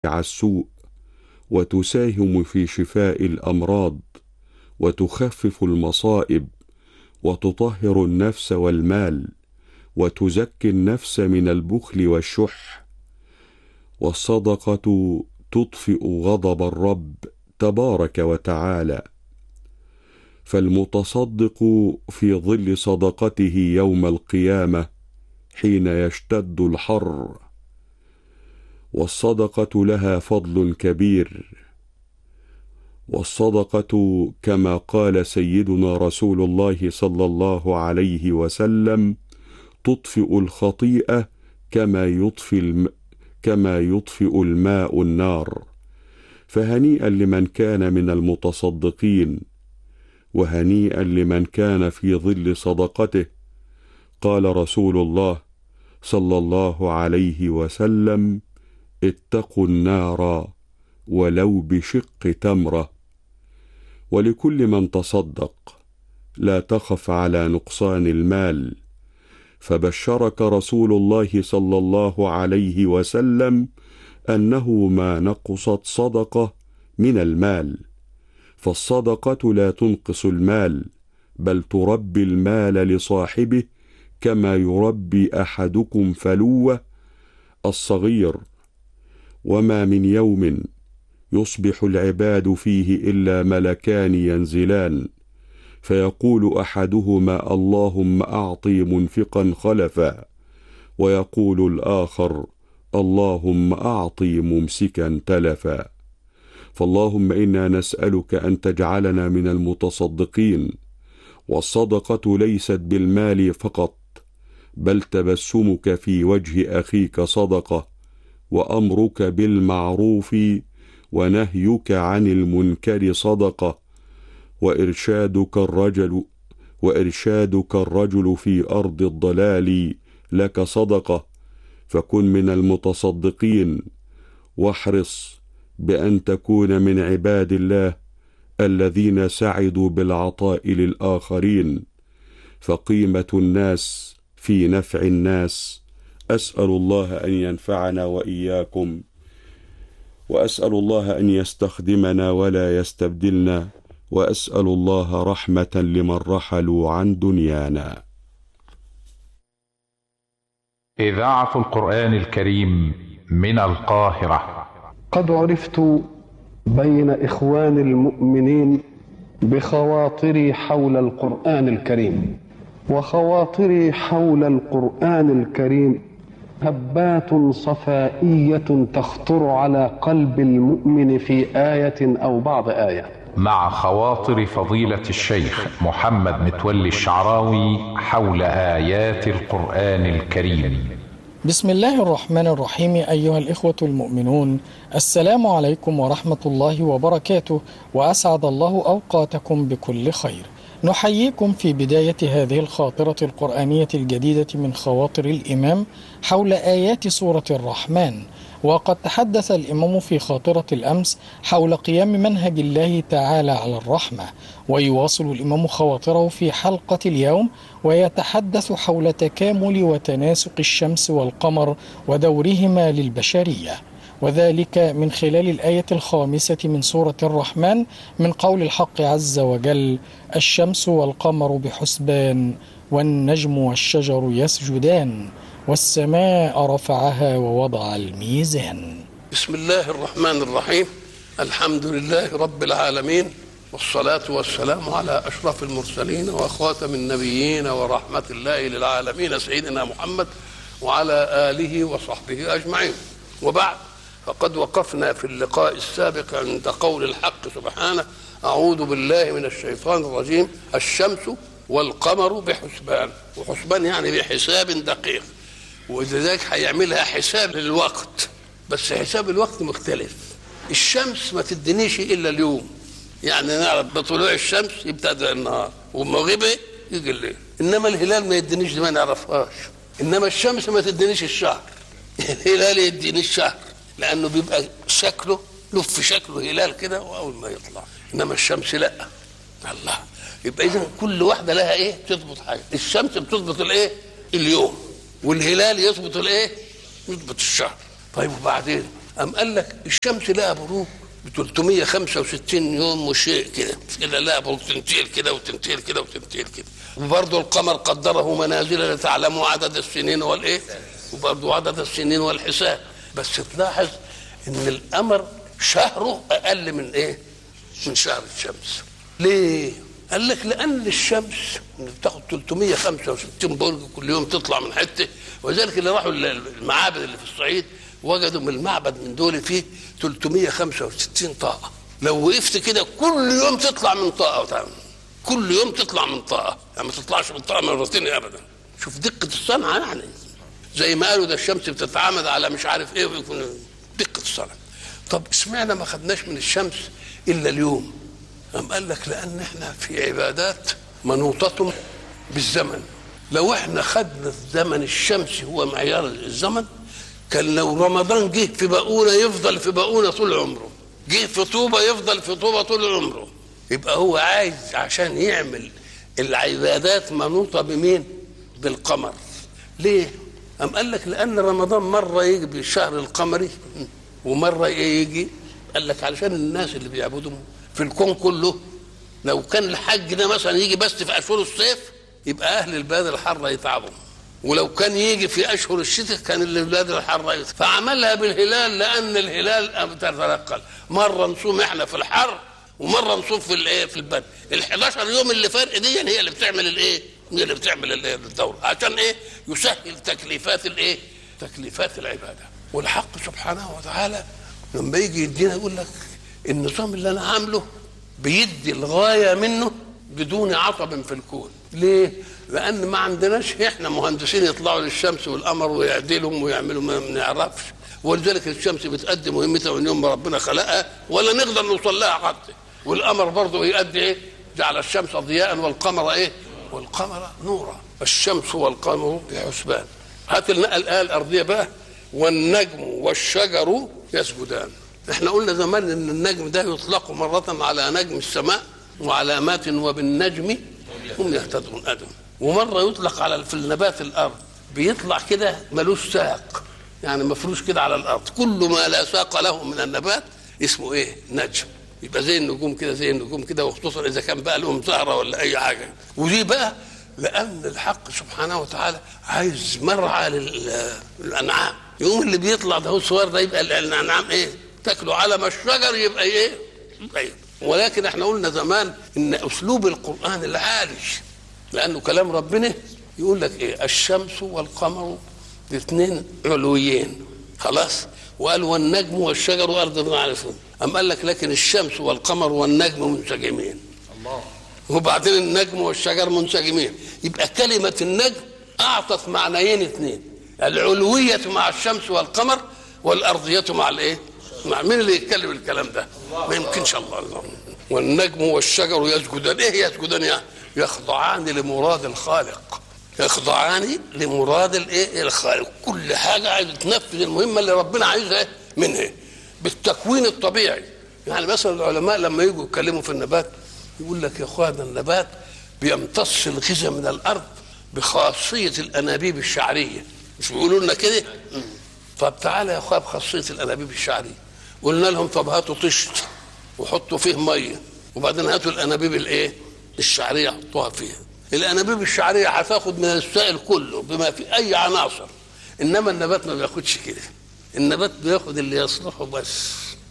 السوء وتساهم في شفاء الامراض وتخفف المصائب وتطهر النفس والمال وتزكي النفس من البخل والشح والصدقه تطفئ غضب الرب تبارك وتعالى فالمتصدق في ظل صدقته يوم القيامه حين يشتد الحر والصدقه لها فضل كبير والصدقه كما قال سيدنا رسول الله صلى الله عليه وسلم تطفئ الخطيئه كما يطفئ الم... كما يطفئ الماء النار فهنيئا لمن كان من المتصدقين وهنيئا لمن كان في ظل صدقته قال رسول الله صلى الله عليه وسلم اتقوا النار ولو بشق تمره ولكل من تصدق لا تخف على نقصان المال فبشرك رسول الله صلى الله عليه وسلم انه ما نقصت صدقه من المال فالصدقه لا تنقص المال بل تربي المال لصاحبه كما يربي احدكم فلوه الصغير وما من يوم يصبح العباد فيه الا ملكان ينزلان فيقول احدهما اللهم اعطي منفقا خلفا ويقول الاخر اللهم اعطي ممسكا تلفا فاللهم انا نسالك ان تجعلنا من المتصدقين والصدقه ليست بالمال فقط بل تبسمك في وجه اخيك صدقه وامرك بالمعروف ونهيك عن المنكر صدقه وارشادك الرجل وارشادك الرجل في ارض الضلال لك صدقه فكن من المتصدقين واحرص بان تكون من عباد الله الذين سعدوا بالعطاء للاخرين فقيمه الناس في نفع الناس اسال الله ان ينفعنا واياكم واسال الله ان يستخدمنا ولا يستبدلنا واسال الله رحمه لمن رحلوا عن دنيانا اذاعه القران الكريم من القاهره قد عرفت بين اخوان المؤمنين بخواطري حول القران الكريم وخواطري حول القران الكريم هبات صفائيه تخطر على قلب المؤمن في ايه او بعض ايه مع خواطر فضيله الشيخ محمد متولي الشعراوي حول ايات القران الكريم بسم الله الرحمن الرحيم أيها الإخوة المؤمنون السلام عليكم ورحمة الله وبركاته وأسعد الله أوقاتكم بكل خير نحييكم في بداية هذه الخاطرة القرآنية الجديدة من خواطر الإمام حول آيات سورة الرحمن وقد تحدث الإمام في خاطرة الأمس حول قيام منهج الله تعالى على الرحمة ويواصل الإمام خواطره في حلقة اليوم ويتحدث حول تكامل وتناسق الشمس والقمر ودورهما للبشرية وذلك من خلال الآية الخامسة من سورة الرحمن من قول الحق عز وجل الشمس والقمر بحسبان والنجم والشجر يسجدان والسماء رفعها ووضع الميزان بسم الله الرحمن الرحيم الحمد لله رب العالمين والصلاة والسلام على أشرف المرسلين وخاتم النبيين ورحمة الله للعالمين سيدنا محمد وعلى آله وصحبه أجمعين وبعد فقد وقفنا في اللقاء السابق عند قول الحق سبحانه أعوذ بالله من الشيطان الرجيم الشمس والقمر بحسبان وحسبان يعني بحساب دقيق ولذلك هيعملها حساب للوقت بس حساب الوقت مختلف الشمس ما تدينيش الا اليوم يعني نعرف بطلوع الشمس يبتدأ النهار ومغيبه يجي الليل انما الهلال ما يدينيش دي ما نعرفهاش انما الشمس ما تدينيش الشهر الهلال يديني الشهر لانه بيبقى شكله له في شكله هلال كده واول ما يطلع انما الشمس لا الله يبقى اذا كل واحده لها ايه تظبط حاجه الشمس بتظبط الايه اليوم والهلال يظبط الايه يظبط الشهر طيب وبعدين أم قال لك الشمس لها بروج ب 365 يوم وشيء كده كده لها بروج تنتقل كده وتنتقل كده وتنتقل كده وبرضه القمر قدره منازل لتعلموا عدد السنين والايه وبرضه عدد السنين والحساب بس تلاحظ ان القمر شهره اقل من ايه من شهر الشمس ليه قال لك لان الشمس بتاخد 365 برج كل يوم تطلع من حته وذلك اللي راحوا المعابد اللي في الصعيد وجدوا من المعبد من دول فيه 365 طاقه لو وقفت كده كل يوم تطلع من طاقه وتعمل. كل يوم تطلع من طاقه يعني ما تطلعش من طاقه مرتين ابدا شوف دقه الصنعه يعني زي ما قالوا ده الشمس بتتعامد على مش عارف ايه ويكون دقه الصنعه طب اشمعنى ما خدناش من الشمس الا اليوم قام قال لك لان احنا في عبادات منوطه بالزمن لو احنا خدنا الزمن الشمسي هو معيار الزمن كان لو رمضان جه في بقونه يفضل في بقونه طول عمره جه في طوبه يفضل في طوبه طول عمره يبقى هو عايز عشان يعمل العبادات منوطه بمين بالقمر ليه أم قال لك لأن رمضان مرة يجي بالشهر القمري ومرة يجي قال لك علشان الناس اللي بيعبدوا في الكون كله لو كان الحج ده مثلا يجي بس في أشهر الصيف يبقى أهل البلاد الحارة يتعبوا ولو كان يجي في أشهر الشتاء كان البلاد الحارة يتعبوا فعملها بالهلال لأن الهلال بتتنقل مرة نصوم احنا في الحر ومرة نصوم في الايه في البرد ال 11 يوم اللي فرق دي هي اللي بتعمل الايه هي اللي بتعمل الايه الدورة عشان ايه يسهل تكليفات الايه تكليفات العبادة والحق سبحانه وتعالى لما يجي يدينا يقول لك النظام اللي انا عامله بيدي الغايه منه بدون عطب في الكون ليه لان ما عندناش احنا مهندسين يطلعوا للشمس والقمر ويعدلهم ويعملوا ما بنعرفش ولذلك الشمس بتأدي مهمتها من يوم ما ربنا خلقها ولا نقدر نوصل لها حتى والقمر برضه يؤدي ايه جعل الشمس ضياء والقمر ايه والقمر نورا الشمس والقمر بحسبان هات لنا الآية الأرضية بقى والنجم والشجر يسجدان احنا قلنا زمان ان النجم ده يطلق مرة على نجم السماء وعلامات وبالنجم هم يهتدون ادم ومرة يطلق على في النبات الارض بيطلع كده ملوش ساق يعني مفروش كده على الارض كل ما لا ساق له من النبات اسمه ايه نجم يبقى زي النجوم كده زي النجوم كده وخصوصا اذا كان بقى لهم زهره ولا اي حاجه ودي بقى لان الحق سبحانه وتعالى عايز مرعى للانعام يوم اللي بيطلع ده هو الصغير ده يبقى الانعام ايه تاكلوا على ما الشجر يبقى ايه طيب ولكن احنا قلنا زمان ان اسلوب القران العالي لانه كلام ربنا يقول لك ايه الشمس والقمر الاثنين علويين خلاص وقال والنجم والشجر ارض معرفون أم قال لك لكن الشمس والقمر والنجم منسجمين الله وبعدين النجم والشجر منسجمين يبقى كلمة النجم أعطت معنيين اثنين العلوية مع الشمس والقمر والأرضية مع الإيه؟ مع مين اللي يتكلم الكلام ده؟ ما يمكنش الله الله والنجم والشجر يسجدان إيه يسجدان يعني؟ يخضعان لمراد الخالق يخضعان لمراد الايه الخالق كل حاجه عايزه تنفذ المهمه اللي ربنا عايزها منها بالتكوين الطبيعي يعني مثلا العلماء لما يجوا يتكلموا في النبات يقول لك يا اخوانا النبات بيمتص الغذاء من الارض بخاصيه الانابيب الشعريه مش بيقولوا لنا كده طب تعالى يا اخويا بخاصيه الانابيب الشعريه قلنا لهم طب هاتوا طشت وحطوا فيه ميه وبعدين هاتوا الانابيب الايه الشعريه حطوها فيها الانابيب الشعريه هتاخد من السائل كله بما في اي عناصر انما النبات ما بياخدش كده النبات بياخد اللي يصلحه بس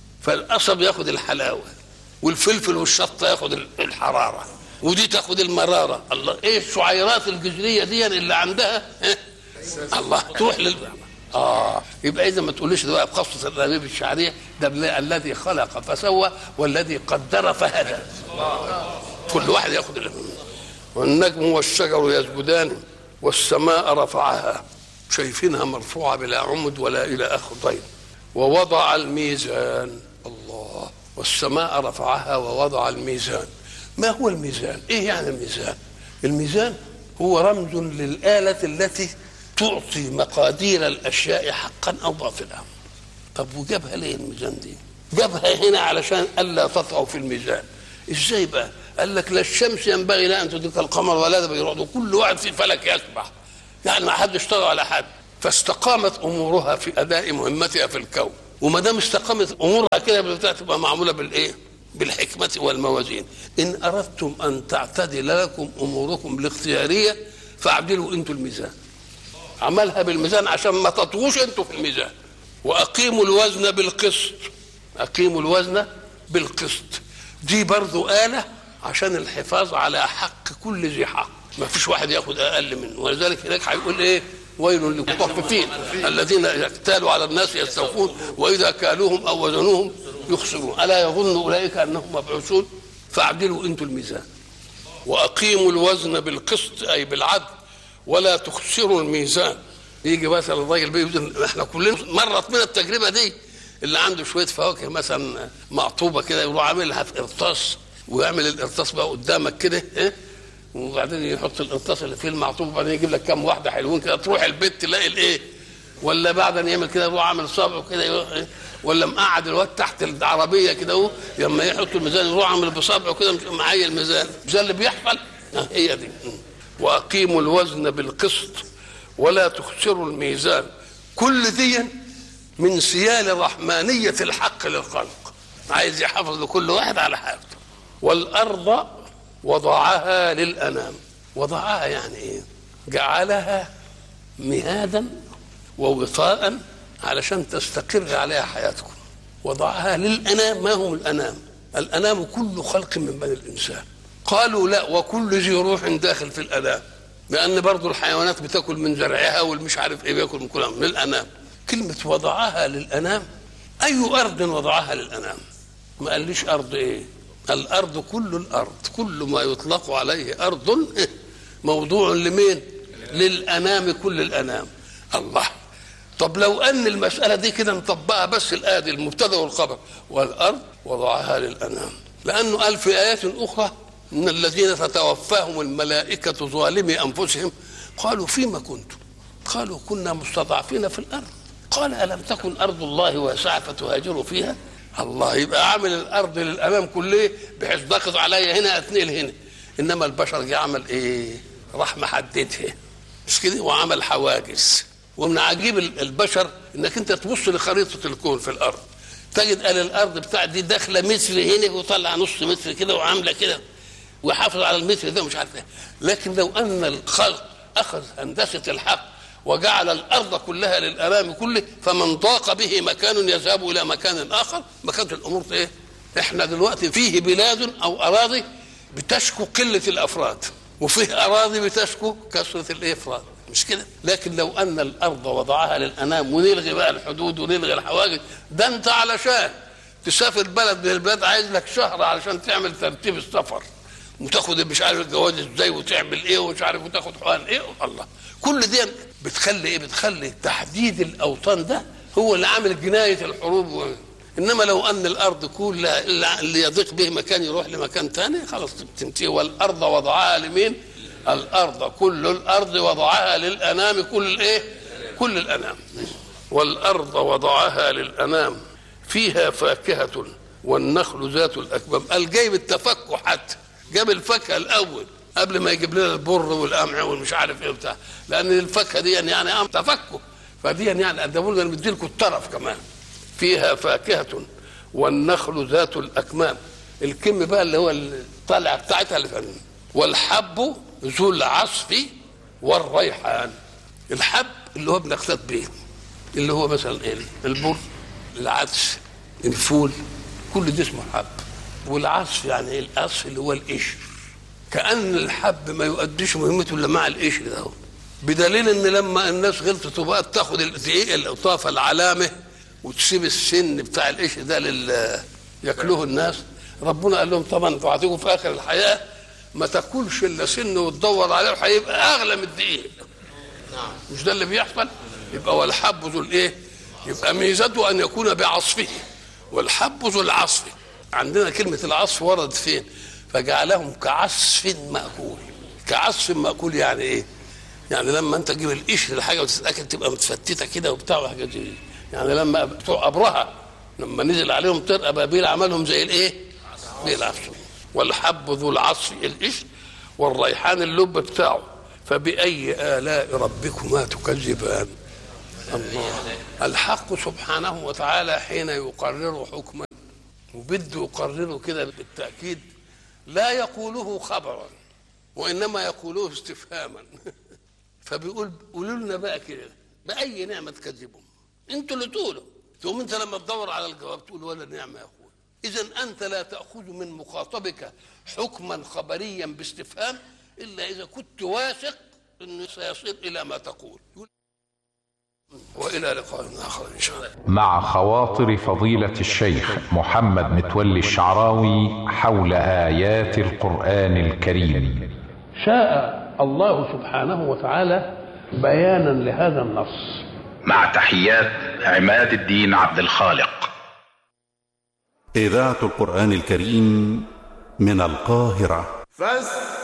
فالقصب ياخد الحلاوه والفلفل والشطه ياخد الحراره ودي تاخد المراره الله ايه الشعيرات الجذريه دي اللي عندها إيه؟ الله تروح لل اه يبقى اذا ما تقوليش ده بقى بخاصه الانابيب الشعريه ده الذي خلق فسوى والذي قدر فهدى كل واحد ياخد اللي والنجم والشجر يسجدان والسماء رفعها شايفينها مرفوعة بلا عمد ولا إلى آخر طيب ووضع الميزان الله والسماء رفعها ووضع الميزان ما هو الميزان ايه يعني الميزان الميزان هو رمز للآلة التي تعطي مقادير الأشياء حقا أو باطلا طب وجابها ليه الميزان دي جابها هنا علشان ألا تطغوا في الميزان ازاي بقى قال لك لا الشمس ينبغي لا ان تدرك القمر ولا ده يرعد كل واحد في فلك يسبح يعني ما حدش طغى على حد فاستقامت امورها في اداء مهمتها في الكون وما دام استقامت امورها كده تبقى معموله بالايه؟ بالحكمه والموازين ان اردتم ان تعتدل لكم اموركم الاختياريه فاعدلوا انتوا الميزان عملها بالميزان عشان ما تطغوش انتوا في الميزان واقيموا الوزن بالقسط اقيموا الوزن بالقسط دي برضو آلة عشان الحفاظ على حق كل ذي حق ما فيش واحد ياخد اقل منه ولذلك هناك هيقول ايه ويل للمطففين الذين يكتالوا على الناس يستوفون واذا كالوهم او وزنوهم يخسرون الا يظن اولئك انهم مبعوثون فاعدلوا انتم الميزان واقيموا الوزن بالقسط اي بالعدل ولا تخسروا الميزان يجي مثلا الراجل بيوزن احنا كلنا مرت من التجربه دي اللي عنده شويه فواكه مثلا مقطوبه كده يروح عاملها في قرطاس ويعمل القرطاس بقى قدامك كده إيه؟ وبعدين يحط القرطاس اللي فيه المعطوب وبعدين يجيب لك كام واحده حلوين كده تروح البيت تلاقي الايه ولا بعد ان يعمل كده يروح عامل صابعه كده يروح إيه؟ ولا مقعد الواد تحت العربيه كده اهو لما يحط الميزان يروح عامل بصابعه كده مش معايا الميزان مش ده اللي بيحصل آه، هي دي واقيموا الوزن بالقسط ولا تخسروا الميزان كل دي من سيال رحمانيه الحق للخلق عايز يحافظ لكل واحد على حاجته والارض وضعها للانام وضعها يعني ايه جعلها مهادا ووطاء علشان تستقر عليها حياتكم وضعها للانام ما هم الانام الانام كل خلق من بني الانسان قالوا لا وكل ذي روح داخل في الانام لان برضو الحيوانات بتاكل من زرعها والمش عارف ايه بياكل من كلها من الانام كلمه وضعها للانام اي ارض وضعها للانام ما قاليش ارض ايه الارض كل الارض كل ما يطلق عليه ارض موضوع لمين للانام كل الانام الله طب لو ان المساله دي كده نطبقها بس الايه دي المبتدا والخبر والارض وضعها للانام لانه قال في ايات اخرى ان الذين تتوفاهم الملائكه ظالمي انفسهم قالوا فيما كنتم قالوا كنا مستضعفين في الارض قال الم تكن ارض الله واسعه فتهاجروا فيها الله يبقى عامل الارض للامام كله بحيث ضاغط عليا هنا اتنقل هنا انما البشر جه عمل ايه راح محددها مش كده وعمل حواجز ومن عجيب البشر انك انت تبص لخريطه الكون في الارض تجد قال الارض بتاع دي داخله متر هنا وطلع نص متر كده وعامله كده وحافظ على المتر ده مش عارف ايه لكن لو ان الخلق اخذ هندسه الحق وجعل الارض كلها للامام كله فمن ضاق به مكان يذهب الى مكان اخر ما كانت الامور ايه؟ احنا دلوقتي فيه بلاد او اراضي بتشكو قله الافراد وفيه اراضي بتشكو كثره الافراد مش كده لكن لو ان الارض وضعها للانام ونلغي بقى الحدود ونلغي الحواجز ده انت علشان تسافر بلد من البلاد عايز لك شهر علشان تعمل ترتيب السفر وتاخد مش عارف الجواز ازاي وتعمل ايه ومش عارف وتاخد حقن ايه الله كل دي بتخلي ايه بتخلي تحديد الاوطان ده هو اللي عامل جنايه الحروب و... انما لو ان الارض كلها اللي يضيق به مكان يروح لمكان ثاني خلاص تنتهي والارض وضعها لمين؟ الارض كل الارض وضعها للانام كل الايه؟ كل الانام والارض وضعها للانام فيها فاكهه والنخل ذات الاكمام قال جايب التفكه حتى جاب الفاكهه الاول قبل ما يجيب لنا البر والقمع والمش عارف ايه بتاع لان الفاكهه دي يعني, يعني تفكه فدي يعني قدموا لنا مدي لكم الطرف كمان فيها فاكهه والنخل ذات الاكمام الكم بقى اللي هو الطلعه بتاعتها اللي فن والحب ذو العصف والريحان الحب اللي هو بنختات بيه اللي هو مثلا ايه البر العدس الفول كل ده اسمه حب والعصف يعني ايه العصف اللي هو القشر كان الحب ما يؤديش مهمته الا مع القشر ده بدليل ان لما الناس غلطت وبقت تاخد الدقيق القطافه العلامه وتسيب السن بتاع القشر ده لل ياكلوه الناس ربنا قال لهم طبعا انتوا هتيجوا في اخر الحياه ما تاكلش الا سن وتدور عليه وهيبقى اغلى من الدقيق مش ده اللي بيحصل يبقى والحب ذو الايه يبقى ميزته ان يكون بعصفه والحب ذو العصف عندنا كلمه العصف ورد فين فجعلهم كعصف مأكول كعصف مأكول يعني ايه يعني لما انت تجيب القشر الحاجه وتتاكد تبقى متفتته كده وبتاع وحاجات دي يعني لما بتوع ابرهه لما نزل عليهم طير ابابيل عملهم زي الايه؟ زي العصف والحب ذو العصف القشر والريحان اللب بتاعه فبأي آلاء ربكما تكذبان الله الحق سبحانه وتعالى حين يقرر حكما وبده يقرره كده بالتأكيد لا يقوله خبرا وإنما يقوله استفهاما فبيقول قولوا لنا بقى كده بأي نعمة تكذبهم انتوا اللي تقولوا تقوم انت لما تدور على الجواب تقول ولا نعمة يا اخوي اذا انت لا تأخذ من مخاطبك حكما خبريا باستفهام الا اذا كنت واثق انه سيصل الى ما تقول والى لقاء اخر ان شاء الله مع خواطر فضيلة الشيخ محمد متولي الشعراوي حول آيات القرآن الكريم شاء الله سبحانه وتعالى بيانا لهذا النص مع تحيات عماد الدين عبد الخالق إذاعة القرآن الكريم من القاهرة فاستمعوا